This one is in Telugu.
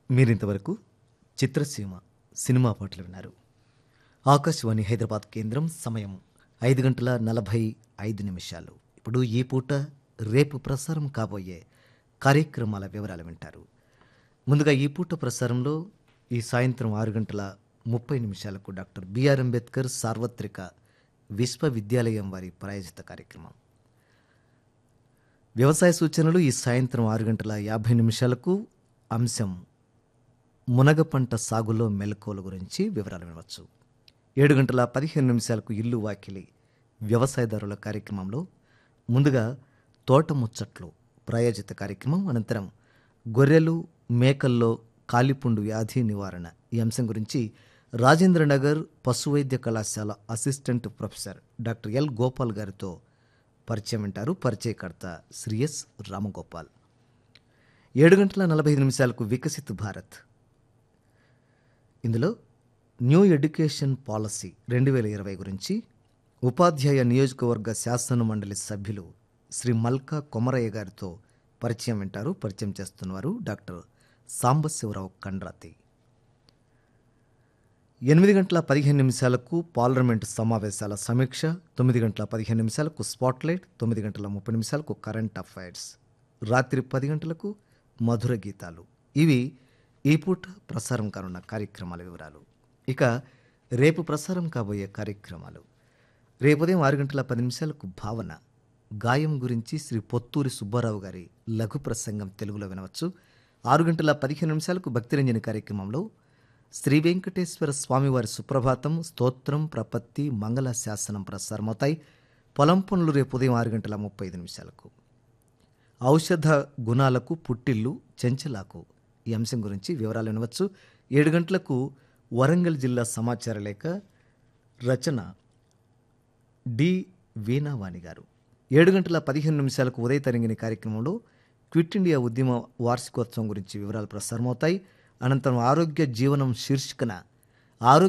మీరింతవరకు చిత్రసీమ సినిమా పాటలు విన్నారు ఆకాశవాణి హైదరాబాద్ కేంద్రం సమయం ఐదు గంటల నలభై ఐదు నిమిషాలు ఇప్పుడు ఈ పూట రేపు ప్రసారం కాబోయే కార్యక్రమాల వివరాలు వింటారు ముందుగా ఈ పూట ప్రసారంలో ఈ సాయంత్రం ఆరు గంటల ముప్పై నిమిషాలకు డాక్టర్ బిఆర్ అంబేద్కర్ సార్వత్రిక విశ్వవిద్యాలయం వారి ప్రాయోజిత కార్యక్రమం వ్యవసాయ సూచనలు ఈ సాయంత్రం ఆరు గంటల యాభై నిమిషాలకు అంశం మునగ పంట సాగులో మెలకువల గురించి వివరాలు వినవచ్చు ఏడు గంటల పదిహేను నిమిషాలకు ఇల్లు వాకిలి వ్యవసాయదారుల కార్యక్రమంలో ముందుగా తోట ముచ్చట్లు ప్రాయోజిత కార్యక్రమం అనంతరం గొర్రెలు మేకల్లో కాలిపుండు వ్యాధి నివారణ ఈ అంశం గురించి రాజేంద్రనగర్ పశువైద్య కళాశాల assistant professor doctor L Gopal గారితో పరిచయం వింటారు పరిచయకర్త శ్రీ ఎస్ రామగోపాల్ ఏడు గంటల నలభై ఐదు నిమిషాలకు వికసిత్ భారత్ ఇందులో న్యూ ఎడ్యుకేషన్ పాలసీ రెండు వేల ఇరవై గురించి ఉపాధ్యాయ నియోజకవర్గ శాసన మండలి సభ్యులు శ్రీ మల్కా కొమరయ్య గారితో పరిచయం వింటారు పరిచయం చేస్తున్నవారు డాక్టర్ సాంబశివరావు కండ్రాతి ఎనిమిది గంటల పదిహేను నిమిషాలకు పార్లమెంటు సమావేశాల సమీక్ష తొమ్మిది గంటల పదిహేను నిమిషాలకు స్పాట్లైట్ తొమ్మిది గంటల ముప్పై నిమిషాలకు కరెంట్ అఫైర్స్ రాత్రి పది గంటలకు మధుర గీతాలు ఇవి ఈ పూట ప్రసారం కానున్న కార్యక్రమాల వివరాలు ఇక రేపు ప్రసారం కాబోయే కార్యక్రమాలు రేపు ఉదయం ఆరు గంటల పది నిమిషాలకు భావన గాయం గురించి శ్రీ పొత్తూరి సుబ్బారావు గారి లఘు ప్రసంగం తెలుగులో వినవచ్చు ఆరు గంటల పదిహేను నిమిషాలకు భక్తిరంజని కార్యక్రమంలో శ్రీ వెంకటేశ్వర స్వామివారి సుప్రభాతం స్తోత్రం ప్రపత్తి మంగళ శాసనం ప్రసారమవుతాయి పొలం పనులు రేపు ఉదయం ఆరు గంటల ముప్పై ఐదు నిమిషాలకు ఔషధ గుణాలకు పుట్టిల్లు చెంచలాకు ఈ అంశం గురించి వివరాలు వినవచ్చు ఏడు గంటలకు వరంగల్ జిల్లా సమాచార లేఖ రచన డి వీణావాణి గారు ఏడు గంటల పదిహేను నిమిషాలకు ఉదయ తరంగిణి కార్యక్రమంలో క్విట్ ఇండియా ఉద్యమ వార్షికోత్సవం గురించి వివరాలు ప్రసారమవుతాయి అనంతరం ఆరోగ్య జీవనం శీర్షికన ఆరోగ్య